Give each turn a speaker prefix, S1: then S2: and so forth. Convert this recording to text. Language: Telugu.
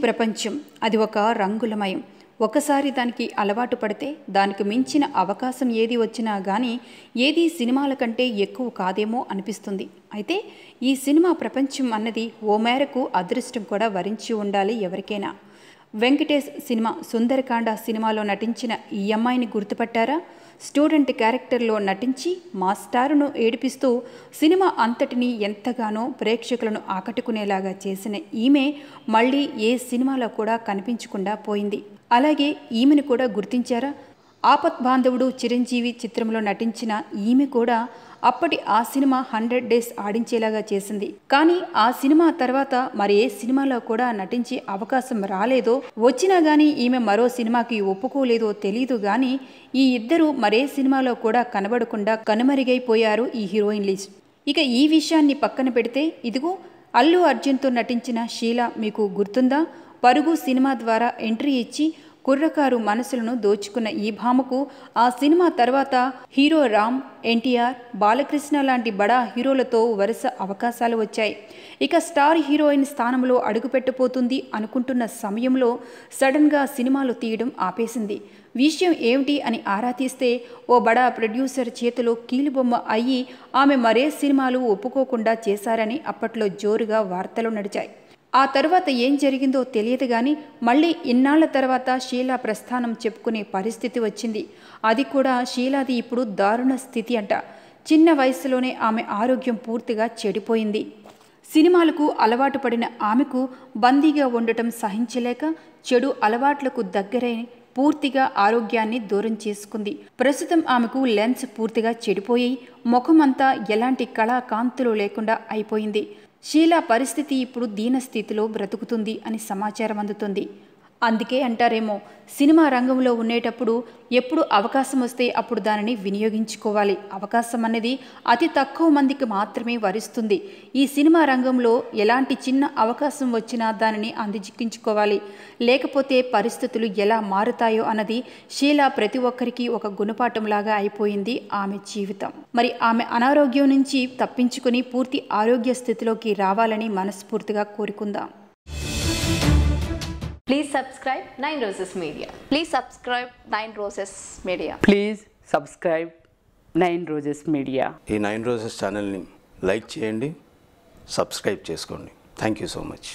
S1: ప్రపంచం అది ఒక రంగులమయం ఒకసారి దానికి అలవాటు పడితే దానికి మించిన అవకాశం ఏది వచ్చినా కానీ ఏది సినిమాల కంటే ఎక్కువ కాదేమో అనిపిస్తుంది అయితే ఈ సినిమా ప్రపంచం అన్నది ఓ మేరకు అదృష్టం కూడా వరించి ఉండాలి ఎవరికైనా వెంకటేష్ సినిమా సుందరకాండ సినిమాలో నటించిన ఈ అమ్మాయిని గుర్తుపట్టారా స్టూడెంట్ క్యారెక్టర్లో నటించి మా స్టారును ఏడిపిస్తూ సినిమా అంతటిని ఎంతగానో ప్రేక్షకులను ఆకట్టుకునేలాగా చేసిన ఈమె మళ్ళీ ఏ సినిమాలో కూడా కనిపించకుండా పోయింది అలాగే ఈమెను కూడా గుర్తించారా ఆపత్ బాంధవుడు చిరంజీవి చిత్రంలో నటించిన ఈమె కూడా అప్పటి ఆ సినిమా హండ్రెడ్ డేస్ ఆడించేలాగా చేసింది కానీ ఆ సినిమా తర్వాత మరి ఏ సినిమాలో కూడా నటించే అవకాశం రాలేదో వచ్చినా గానీ ఈమె మరో సినిమాకి ఒప్పుకోలేదో తెలీదు గానీ ఈ ఇద్దరు మరే సినిమాలో కూడా కనబడకుండా కనుమరుగైపోయారు ఈ హీరోయిన్ లిస్ట్ ఇక ఈ విషయాన్ని పక్కన పెడితే ఇదిగో అల్లు అర్జున్తో నటించిన షీలా మీకు గుర్తుందా పరుగు సినిమా ద్వారా ఎంట్రీ ఇచ్చి కుర్రకారు మనసులను దోచుకున్న ఈ భామకు ఆ సినిమా తర్వాత హీరో రామ్ ఎన్టీఆర్ బాలకృష్ణ లాంటి బడా హీరోలతో వరుస అవకాశాలు వచ్చాయి ఇక స్టార్ హీరోయిన్ స్థానంలో అడుగుపెట్టబోతుంది అనుకుంటున్న సమయంలో సడన్గా సినిమాలు తీయడం ఆపేసింది విషయం ఏమిటి అని ఆరా తీస్తే ఓ బడా ప్రొడ్యూసర్ చేతిలో కీలుబొమ్మ అయ్యి ఆమె మరే సినిమాలు ఒప్పుకోకుండా చేశారని అప్పట్లో జోరుగా వార్తలు నడిచాయి ఆ తర్వాత ఏం జరిగిందో తెలియదు కానీ మళ్ళీ ఇన్నాళ్ల తర్వాత షీలా ప్రస్థానం చెప్పుకునే పరిస్థితి వచ్చింది అది కూడా షీలాది ఇప్పుడు దారుణ స్థితి అంట చిన్న వయసులోనే ఆమె ఆరోగ్యం పూర్తిగా చెడిపోయింది సినిమాలకు అలవాటు పడిన ఆమెకు బందీగా ఉండటం సహించలేక చెడు అలవాట్లకు దగ్గరై పూర్తిగా ఆరోగ్యాన్ని దూరం చేసుకుంది ప్రస్తుతం ఆమెకు లెన్స్ పూర్తిగా చెడిపోయి ముఖమంతా ఎలాంటి కళా కాంతులు లేకుండా అయిపోయింది షీలా పరిస్థితి ఇప్పుడు దీనస్థితిలో బ్రతుకుతుంది అని సమాచారం అందుతుంది అందుకే అంటారేమో సినిమా రంగంలో ఉండేటప్పుడు ఎప్పుడు అవకాశం వస్తే అప్పుడు దానిని వినియోగించుకోవాలి అవకాశం అనేది అతి తక్కువ మందికి మాత్రమే వరిస్తుంది ఈ సినిమా రంగంలో ఎలాంటి చిన్న అవకాశం వచ్చినా దానిని అందిజిక్కించుకోవాలి లేకపోతే పరిస్థితులు ఎలా మారుతాయో అన్నది షీలా ప్రతి ఒక్కరికి ఒక గుణపాఠంలాగా అయిపోయింది ఆమె జీవితం మరి ఆమె అనారోగ్యం నుంచి తప్పించుకుని పూర్తి ఆరోగ్య స్థితిలోకి రావాలని మనస్ఫూర్తిగా కోరుకుందాం
S2: Please subscribe Nine Roses Media.
S3: Please subscribe Nine Roses Media.
S4: Please subscribe Nine Roses media
S5: ఈ నైన్ రోజెస్ ఛానల్ని లైక్ చేయండి సబ్స్క్రైబ్ చేసుకోండి థ్యాంక్ యూ సో మచ్